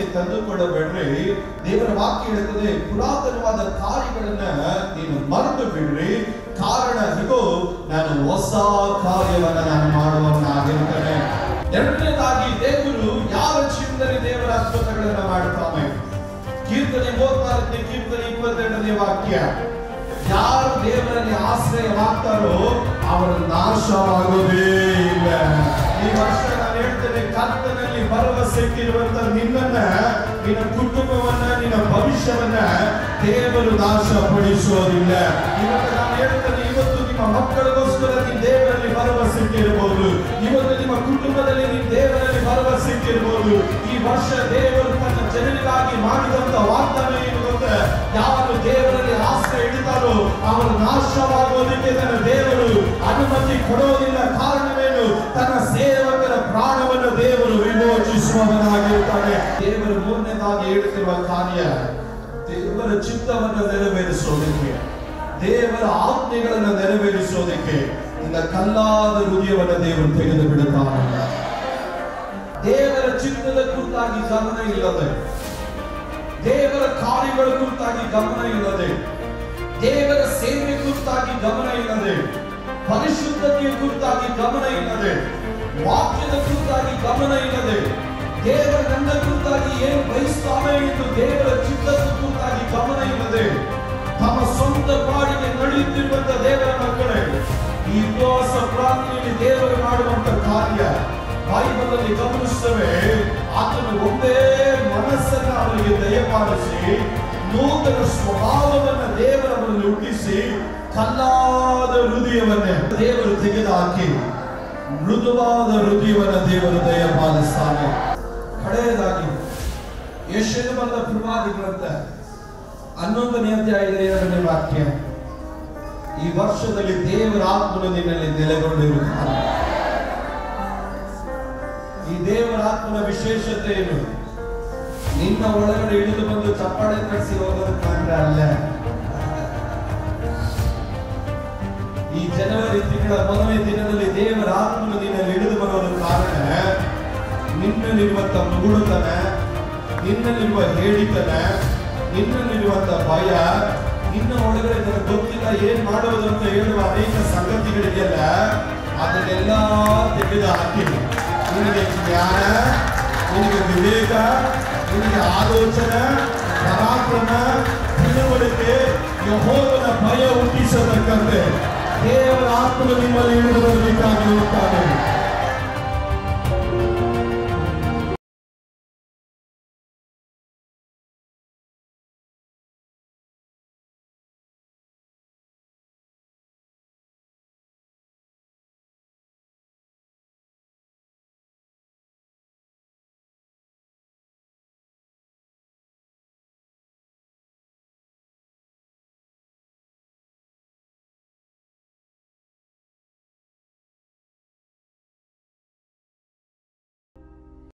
ಗಮನಕ್ಕೆ ತಂದುಕೊಳ್ಳಬೇಡ್ರಿ ದೇವರ ವಾಕ್ಯ ಹೇಳುತ್ತದೆ ಪುರಾತನವಾದ ಕಾರ್ಯಗಳನ್ನ ನೀನು ಮರೆತು ಬಿಡ್ರಿ ಕಾರಣ ಇಗೋ ನಾನು ಹೊಸ ಕಾರ್ಯವನ್ನ ನಾನು ಮಾಡುವವನಾಗಿರ್ತೇನೆ ಎರಡನೇದಾಗಿ ದೇವರು ಯಾವ ಚಿಂತನೆ ದೇವರ ಅದ್ಭುತಗಳನ್ನ ಮಾಡ್ತಾನೆ ಕೀರ್ತನೆ ಮೂವತ್ನಾಲ್ಕನೇ ಕೀರ್ತನೆ ಇಪ್ಪತ್ತೆರಡನೇ ವಾಕ್ಯ ಯಾರು ದೇವರಲ್ಲಿ ಆಶ್ರಯವಾಗ್ತಾರೋ ಅವರ ನಾಶವಾಗೋದೇ ಇಲ್ಲ ಈ ವರ್ಷ ನಾನು ಹೇಳ್ತೇನೆ ಕರ್ತನಲ್ಲಿ ಭರವಸೆ ಇಟ್ಟಿರುವಂತ ನಿನ್ನನ್ನ ನಿನ್ನ ಕುಟುಂಬವನ್ನ ನಿನ್ನ ಭವಿಷ್ಯವನ್ನ ದೇವರು ನಾಶಪಡಿಸೋದಿಲ್ಲ ಇವತ್ತು ನಾನು ಹೇಳ್ತೇನೆ ಇವತ್ತು ನಿಮ್ಮ ಮಕ್ಕಳಿಗೋಸ್ಕರ ನೀವು ದೇವರಲ್ಲಿ ಭರವಸೆ ಇಟ್ಟಿರಬಹುದು ಇವತ್ತು ನಿಮ್ಮ ಕುಟುಂಬದಲ್ಲಿ ನೀವು ದೇವರಲ್ಲಿ ಭರವಸೆ ಇಟ್ಟಿರಬಹುದು ಈ ವರ್ಷ ದೇವರು ತನ್ನ ಜನರಿಗಾಗಿ ಮಾಡಿದಂತ ವಾಗ್ದಾನ ಏನು ಗೊತ್ತಾ ಯಾರು ದೇವರಲ್ಲಿ ಆಶ್ರಯ ಇಡ್ತಾರೋ ಅವರು ನಾಶವಾಗೋದಕ್ಕೆ ತನ್ನ ದೇವರು ಅನುಮತಿ ಕೊಡೋದಿಲ್ಲ ಕಾರಣವೇನು ತನ್ನ ಸೇವಕರ ಪ್ರಾಣವನ್ನು ದೇವರು ವಿಮೋಚಿಸುವವನಾಗಿರ್ತಾನೆ ದೇವರು ಮೂರನೇದಾಗಿ ಹೇಳ್ತಿರುವ ಕಾರ್ಯ ದೇವರ ಚಿತ್ತವನ್ನು ನೆರವೇರಿಸೋದಕ್ಕೆ ದೇವರ ಆಜ್ಞೆಗಳನ್ನು ನೆರವೇರಿಸೋದಕ್ಕೆ ನಿನ್ನ ಕಲ್ಲಾದ ಹೃದಯವನ್ನು ದೇವರು ತೆಗೆದು ಬಿಡುತ್ತಾನೆ ದೇವರ ಚಿತ್ತದ ಕುರಿತಾಗಿ ಗಮನ ಇಲ್ಲದೆ ದೇವರ ಕಾರ್ಯಗಳ ಕುರಿತಾಗಿ ಗಮನ ಇಲ್ಲದೆ ದೇವರ ಸೇವೆ ಕುರಿತಾಗಿ ಗಮನ ಇಲ್ಲದೆ ಪರಿಶುದ್ಧತೆಯ ಕುರಿತಾಗಿ ಗಮನ ಇಲ್ಲದೆ ವಾಕ್ಯದ ಕುರಿತಾಗಿ ಗಮನ ಇಲ್ಲದೆ ದೇವರ ನನ್ನ ಕುರಿತಾಗಿ ಏನು ಬಯಸ್ತಾನೆ ಎಂದು ದೇವರ ಚಿತ್ತದ ಕುರಿತಾಗಿ ಗಮನ ಇಲ್ಲದೆ ತಮ್ಮ ಸ್ವಂತ ಪಾಡಿಗೆ ನಡೆಯುತ್ತಿರುವಂತ ದೇವರ ಮಕ್ಕಳೇ ಈ ಉಪವಾಸ ಪ್ರಾರ್ಥನೆಯಲ್ಲಿ ದೇವರು ಮಾಡುವಂತ ಕಾರ್ಯ ಬೈಬಲ್ ಅಲ್ಲಿ ಗಮನಿಸ್ತೇವೆ ಆತನು ಒಂದೇ ಮನಸ್ಸನ್ನ ಅವರಿಗೆ ದಯಪಾಲಿಸಿ ನೂತನ ಸ್ವಭಾವವನ್ನ ದೇವರವರಲ್ಲಿ ಹುಟ್ಟಿಸಿ ಕಲ್ಲಾದ ಹೃದಯವನ್ನೇ ದೇವರು ತೆಗೆದುಹಾಕಿ ಮೃದುವಾದ ಹೃದಯವನ್ನ ದೇವರು ದಯಪಾಲಿಸ್ತಾನೆ ಕಡೆಯದಾಗಿ ಯಶನು ಬಂದ ಪ್ರವಾದಿ ಗ್ರಂಥ ಹನ್ನೊಂದನೇ ಅಧ್ಯಾಯದ ಎರಡನೇ ವಾಕ್ಯ ಈ ವರ್ಷದಲ್ಲಿ ದೇವರ ಆತ್ಮನು ನಿನ್ನಲ್ಲಿ ನೆಲೆಗೊಂಡಿರುತ್ತಾನೆ ಈ ದೇವರ ಆತ್ಮನ ವಿಶೇಷತೆ ಏನು ನಿನ್ನ ಒಳಗಡೆ ಇಳಿದು ಬಂದು ಚಪ್ಪಾಳೆ ಕಳಿಸಿ ಹೋಗೋದಕ್ಕೆ ಅಲ್ಲ ಈ ಜನವರಿ ತಿಂಗಳ ಮೊದಲನೇ ದಿನದಲ್ಲಿ ದೇವರ ಆತ್ಮನು ನಿನ್ನಲ್ಲಿ ಇಳಿದು ಬರೋದಕ್ಕೆ ಕಾರಣ ನಿನ್ನಲ್ಲಿರುವಂತ ಮುಗುಳುತನ ನಿನ್ನಲ್ಲಿರುವ ಹೇಳಿತನ ನಿನ್ನಲ್ಲಿರುವಂತ ಭಯ ನಿನ್ನ ಒಳಗಡೆ ನನಗೆ ಗೊತ್ತಿಲ್ಲ ಏನ್ ಮಾಡುವುದು ಅಂತ ಹೇಳುವ ಅನೇಕ ಸಂಗತಿಗಳಿಗೆಲ್ಲ ಅದನ್ನೆಲ್ಲ ತೆಗೆದು ಹಾಕಿ ನಿನಗೆ ಜ್ಞಾನ ನಿನಗೆ ವಿವೇಕ ನಿನಗೆ ಆಲೋಚನೆ ಪರಾಕ್ರಮ ತಿಳುವಳಿಕೆ ಯಹೋವನ ಭಯ ಹುಟ್ಟಿಸತಕ್ಕಂತೆ ದೇವರ ಆತ್ಮನು ನಿಮ್ಮಲ್ಲಿ ಇಳಿದು ಬರಬೇಕಾಗಿರುತ್ತಾನೆ